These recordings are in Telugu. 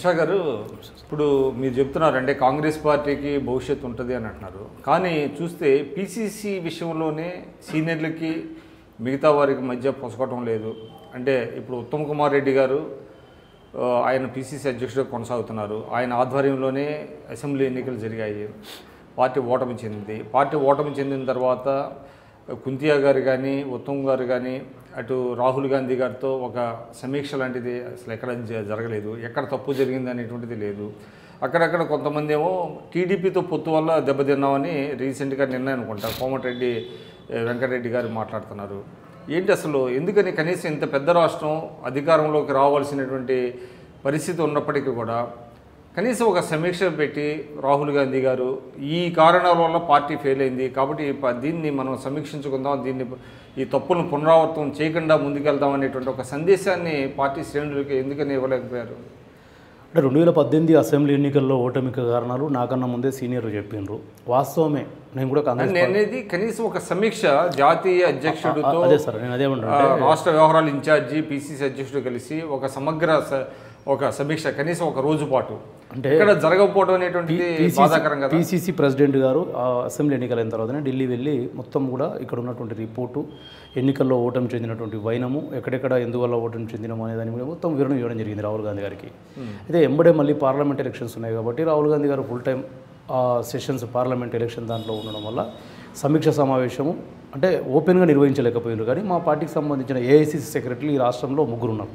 హర్ష గారు ఇప్పుడు మీరు చెప్తున్నారు అంటే కాంగ్రెస్ పార్టీకి భవిష్యత్తు ఉంటుంది అని అంటున్నారు కానీ చూస్తే పిసిసి విషయంలోనే సీనియర్లకి మిగతా వారికి మధ్య పొసగటం లేదు అంటే ఇప్పుడు ఉత్తమ్ కుమార్ రెడ్డి గారు ఆ, ఆయన పిసిసి అధ్యక్షుడిగా కొనసాగుతున్నారు ఆయన ఆధ్వర్యంలోనే అసెంబ్లీ ఎన్నికలు జరిగాయి పార్టీ ఓటమి చెందింది పార్టీ ఓటమి చెందిన తర్వాత కుంతియా గారు కానీ ఉత్తమ్ గారు కానీ అటు రాహుల్ గాంధీ గారితో ఒక సమీక్ష లాంటిది అసలు ఎక్కడ జ- జరగలేదు ఎక్కడ తప్పు జరిగింది అనేటువంటిది లేదు అక్కడక్కడ కొంతమంది ఏమో టీడీపీతో పొత్తు వల్ల దెబ్బతిన్నామని రీసెంట్గా నిన్న అనుకుంటా కోమటిరెడ్డి ఏ, వెంకటరెడ్డి గారు మాట్లాడుతున్నారు ఏంటి అసలు ఎందుకని కనీసం ఇంత పెద్ద రాష్ట్రం అధికారంలోకి రావాల్సినటువంటి పరిస్థితి ఉన్నప్పటికీ కూడా కనీసం ఒక సమీక్ష పెట్టి రాహుల్ గాంధీ గారు ఈ కారణాల వల్ల పార్టీ ఫెయిల్ అయింది కాబట్టి ఈ ప- దీన్ని మనం సమీక్షించుకుందాం దీన్ని ఈ తప్పులను పునరావృతం చేయకుండా ముందుకెళ్దాం అనేటువంటి ఒక సందేశాన్ని పార్టీ శ్రేణులకి ఎందుకని ఇవ్వలేకపోయారు అంటే రెండు వేల పద్దెనిమిది అసెంబ్లీ ఎన్నికల్లో ఓటమికి కారణాలు నాకన్నా ముందే సీనియర్లు చెప్పిండ్రు వాస్తవమే నేను కూడా కాంగ్రెస్ నేను అనేది కనీసం ఒక సమీక్ష జాతీయ అధ్యక్షుడితో అదే సార్ నేను అదేమంటా ఆ, రాష్ట్ర వ్యవహారాల ఇన్ఛార్జి పిసిసి అధ్యక్షుడు కలిసి ఒక సమగ్ర స- ఒక సమీక్ష కనీసం ఒక రోజు పాటు అంటే ఇక్కడ జరగకపోవడం అనేటువంటిది బాధాకరం కదా పీసీసీ ప్రెసిడెంట్ గారు ఆ అసెంబ్లీ ఎన్నికలైన తర్వాతనే ఢిల్లీ వెళ్ళి మొత్తం కూడా ఇక్కడ ఉన్నటువంటి రిపోర్టు ఎన్నికల్లో ఓటమి చెందినటువంటి వైనము ఎక్కడెక్కడ ఎందువల్ల ఓటమి చెందినము అనే దాని మీద మొత్తం వివరణ ఇవ్వడం జరిగింది రాహుల్ గాంధీ గారికి అయితే ఎంబడే మళ్ళీ పార్లమెంట్ ఎలక్షన్స్ ఉన్నాయి కాబట్టి రాహుల్ గాంధీ గారు ఫుల్ టైం ఆ సెషన్స్ పార్లమెంట్ ఎలక్షన్ దాంట్లో ఉండడం వల్ల సమీక్ష సమావేశము అంటే ఓపెన్గా నిర్వహించలేకపోయారు కానీ మా పార్టీకి సంబంధించిన ఏఐసిసి సెక్రటరీ ఈ రాష్ట్రంలో ముగ్గురు ఉన్నారు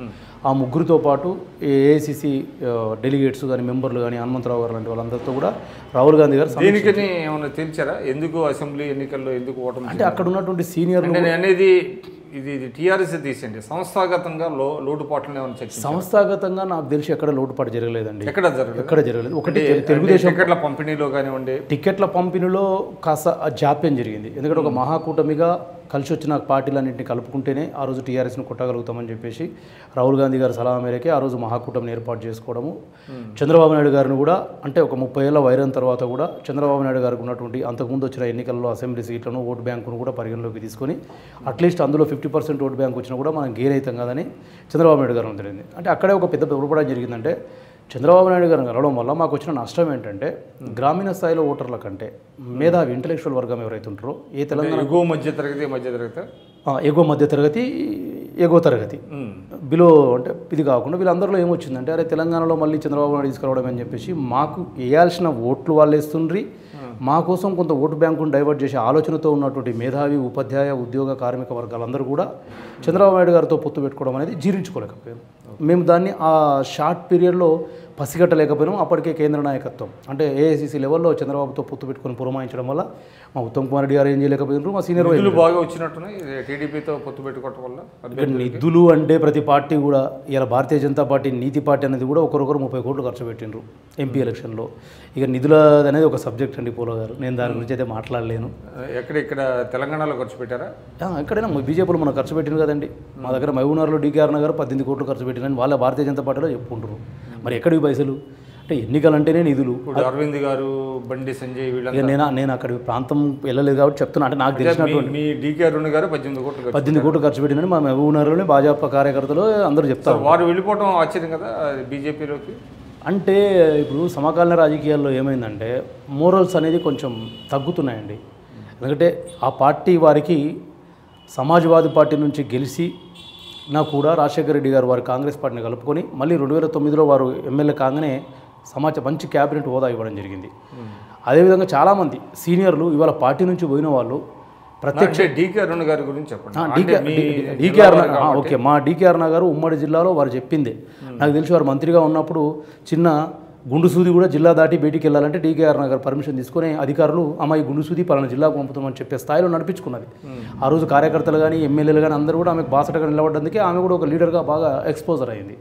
ఆ ముగ్గురితో పాటు ఏఐసిసి డెలిగేట్స్ కానీ మెంబర్లు కానీ హనుమంతరావు గారు లాంటి వాళ్ళందరితో కూడా రాహుల్ గాంధీ గారు సమీక్ష- దీనికని ఏమైనా తెలిసారా ఎందుకు అసెంబ్లీ ఎన్నికల్లో ఎందుకు ఓటమి అంటే అక్కడ ఉన్నటువంటి సీనియర్ అంటే నేను అనేది ఇది ఇది టీఆర్ఎస్ తీసండి సంస్థాగతంగా లో లోటుపాట్లను ఏమైనా చర్చించారు సంస్థాగతంగా నాకు తెలిసి ఎక్కడ లోటుపాటు జరగలేదండి ఎక్కడ జరగలేదు ఎక్కడ జరగలేదు ఒకటి తెలు- తెలుగుదేశం టికెట్ల పంపిణీలో కానివ్వండి టికెట్ల పంపిణీలో కాస్త ఆ జాప్యం జరిగింది ఎందుకంటే ఒక మహాకూటమిగా కలిసి వచ్చిన పార్టీలన్నింటినీ కలుపుకుంటేనే ఆ రోజు టీఆర్ఎస్ను కొట్టగలుగుతామని చెప్పేసి రాహుల్ గాంధీ గారి సలహా మేరకే ఆ రోజు మహాకూటమిని ఏర్పాటు చేసుకోవడము చంద్రబాబు నాయుడు గారిని కూడా అంటే ఒక ముప్పై ఏళ్ళ వైరం తర్వాత కూడా చంద్రబాబు నాయుడు గారికి ఉన్నటువంటి అంతకుముందు వచ్చిన ఎన్నికల్లో అసెంబ్లీ సీట్లను ఓటు బ్యాంకును కూడా పరిగణలోకి తీసుకొని అట్లీస్ట్ అందులో ఫిఫ్టీ పర్సెంట్ ఓటు బ్యాంక్ వచ్చినా కూడా మనం గెయిన్ అవుతాం కదని చంద్రబాబు నాయుడు గారు తెలిసింది అంటే అక్కడే ఒక పెద్ద పొరపడం జరిగిందంటే చంద్రబాబు నాయుడు గారిని కలవడం వల్ల మాకు వచ్చిన నష్టం ఏంటంటే గ్రామీణ స్థాయిలో ఓటర్ల కంటే మేధావి ఇంటలెక్చువల్ వర్గం ఎవరైతే ఉంటారో ఏ తెలంగాణ ఎగువ మధ్య తరగతి మధ్య తరగతి ఆ, ఎగువ మధ్య తరగతి ఎగువ తరగతి బిలో అంటే ఇది కాకుండా వీళ్ళందరిలో ఏమొచ్చిందంటే అరే తెలంగాణలో మళ్ళీ చంద్రబాబు నాయుడు తీసుకురావడం అని చెప్పేసి మాకు వేయాల్సిన ఓట్లు వాళ్ళు వేస్తుండ్రి మా కోసం కొంత ఓటు బ్యాంకును డైవర్ట్ చేసే ఆలోచనతో ఉన్నటువంటి మేధావి ఉపాధ్యాయ ఉద్యోగ కార్మిక వర్గాలందరూ కూడా చంద్రబాబు నాయుడు గారితో పొత్తు పెట్టుకోవడం అనేది జీర్ణించుకోలేకపోయాం మేము దాన్ని ఆ షార్ట్ పీరియడ్లో పసిగట్టలేకపోయినాం అప్పటికే కేంద్ర నాయకత్వం అంటే ఏఐసీసీ లెవెల్లో చంద్రబాబుతో పొత్తు పెట్టుకొని పురమాయించడం వల్ల మా ఉత్తమ్ కుమార్ రెడ్డి గారు ఏం చేయలేకపోయినారు మా సీనియర్ నిధులు బాగా వచ్చినట్టున్నాయి ఇది టీడీపీతో పొత్తు పెట్టుకోవటం వల్ల ఇక్కడ నిధులు అంటే ప్రతి పార్టీ కూడా ఇలా భారతీయ జనతా పార్టీ నీతి పార్టీ అనేది కూడా ఒకరొకరు ముప్పై కోట్లు ఖర్చు పెట్టిండ్రు ఎంపీ ఎలక్షన్లో ఇక నిధుల అనేది ఒక సబ్జెక్ట్ అండి పోలో గారు నేను దాని గురించి అయితే మాట్లాడలేను ఎక్కడ ఇక్కడ తెలంగాణలో ఖర్చు పెట్టారా ఆ, ఎక్కడైనా బీజేపీలో మనం ఖర్చు పెట్టింది కదండి మా దగ్గర మహబూబ్నగర్లో డీకేఆర్ నగర్ పద్దెనిమిది కోట్లు ఖర్చు పెట్టినని వాళ్ళ భారతీయ జనతా పార్టీలో చెప్పుకుంటారు మరి ఎక్కడివి పైసలు అంటే ఎన్నికలు అంటేనే నిధులు ఇప్పుడు అరవింద్ గారు బండి సంజయ్ వీళ్ళంతా ఇక నేను నేను అక్కడి ప్రాంతం వెళ్ళలేదు కాబట్టి చెప్తున్నా అంటే నాకు తెలిసిన మీ- మీ డీకే అరుణ్ గారు పద్దెనిమిది కోట్లు ఖర్చు పద్దెనిమిది కోట్లు ఖర్చు పెట్టినని మా మహబూబ్నగర్లోనే భాజపా కార్యకర్తలు అందరూ చెప్తారు వారు వెళ్ళిపోవడం ఆశ్చర్యం కదా బీజేపీలోకి అంటే ఇప్పుడు సమకాలీన రాజకీయాల్లో ఏమైందంటే మోరల్స్ అనేది కొంచెం తగ్గుతున్నాయండి ఎందుకంటే ఆ పార్టీ వారికి సమాజ్వాదీ పార్టీ నుంచి గెలిచి నా కూడా రాజశేఖర రెడ్డి గారు వారి కాంగ్రెస్ పార్టీని కలుపుకొని మళ్ళీ రెండు వేల తొమ్మిదిలో వారు ఎమ్మెల్యే కాగానే సమాజ మంచి క్యాబినెట్ హోదా ఇవ్వడం జరిగింది అదేవిధంగా చాలామంది సీనియర్లు ఇవాళ పార్టీ నుంచి పోయిన వాళ్ళు ప్రత్యక్ష అంటే డీకే అరుణ్ గారి గురించి చెప్పండి అంటే డీకే మీ డీకేఆర్ ఓకే మా డీకేఆర్ గారు ఉమ్మడి జిల్లాలో వారు చెప్పిందే నాకు తెలిసి వారు మంత్రిగా ఉన్నప్పుడు చిన్న గుండు సూది కూడా జిల్లా దాటి బయటికి వెళ్ళాలంటే డీకేఆర్ నగర్ పర్మిషన్ తీసుకొని అధికారులు అమ్మాయి గుండు సూది పలానా జిల్లాకు పంపుతామని చెప్పే స్థాయిలో నడిపించుకున్నది ఆ రోజు కార్యకర్తలు కానీ ఎమ్మెల్యేలు కానీ అందరూ కూడా ఆమెకు బాసటగా నిలబడ్డందుకే ఆమె కూడా ఒక లీడర్గా బాగా ఎక్స్పోజర్ అయింది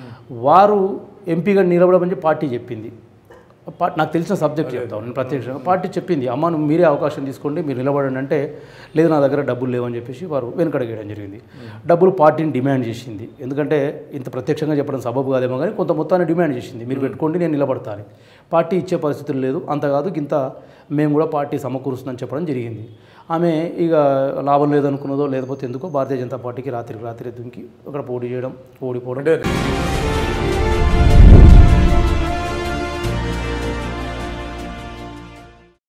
వారు ఎంపీగా నిలబడమని చెప్పి పార్టీ చెప్పింది పా- నాకు తెలిసిన సబ్జెక్ట్ చెప్తాను నేను ప్రత్యక్షంగా పార్టీ చెప్పింది అమ్మ నువ్వు మీరే అవకాశం తీసుకోండి మీరు నిలబడండి అంటే లేదు నా దగ్గర డబ్బులు లేవని చెప్పేసి వారు వెనకడగేయడం జరిగింది డబ్బులు పార్టీని డిమాండ్ చేసింది ఎందుకంటే ఇంత ప్రత్యక్షంగా చెప్పడం సబబు కాదేమో కానీ కొంత మొత్తాన్ని డిమాండ్ చేసింది మీరు పెట్టుకోండి నేను నిలబడతాను పార్టీ ఇచ్చే పరిస్థితులు లేదు అంతకాదు ఇంత మేము కూడా పార్టీ సమకూరుస్తుందని చెప్పడం జరిగింది ఆమె ఇక లాభం లేదనుకున్నదో లేకపోతే ఎందుకో భారతీయ జనతా పార్టీకి రాత్రికి రాత్రి దుంకి అక్కడ పోటీ చేయడం ఓడిపోవడం అంటే